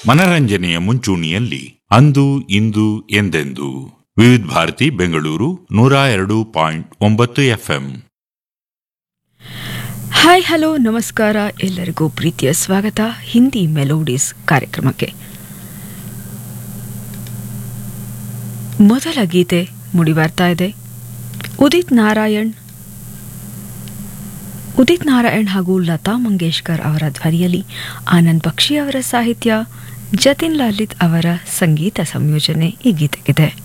ಮನರಂಜನೆಯ ಮುಂಚೂಣಿಯಲ್ಲಿ ಅಂದು ಇಂದು ಎಂದೆಂದು ವಿವಿಧ ಭಾರತಿ ಬೆಂಗಳೂರು ನೂರ ಎರಡು ಪಾಯಿಂಟ್ ಒಂಬತ್ತು ಎಫ್ಎಂ ಹಾಯ್ ಹಲೋ ನಮಸ್ಕಾರ ಎಲ್ಲರಿಗೂ ಪ್ರೀತಿಯ ಸ್ವಾಗತ ಹಿಂದಿ ಮೆಲೋಡೀಸ್ ಕಾರ್ಯಕ್ರಮಕ್ಕೆ ಮೊದಲ ಗೀತೆ ಮುಡಿ ಬರ್ತಾ ಇದೆ ಉದಿತ್ ನಾರಾಯಣ್ ಉದಿತ್ ನಾರಾಯಣ್ ಹಾಗೂ ಲತಾ ಮಂಗೇಶ್ಕರ್ ಅವರ ಧ್ವನಿಯಲ್ಲಿ ಆನಂದ್ ಬಕ್ಷಿ ಅವರ ಸಾಹಿತ್ಯ ಜತಿನ್ ಲಲಿತ್ ಅವರ ಸಂಗೀತ ಸಂಯೋಜನೆ ಈ ಗೀತೆಗಿದೆ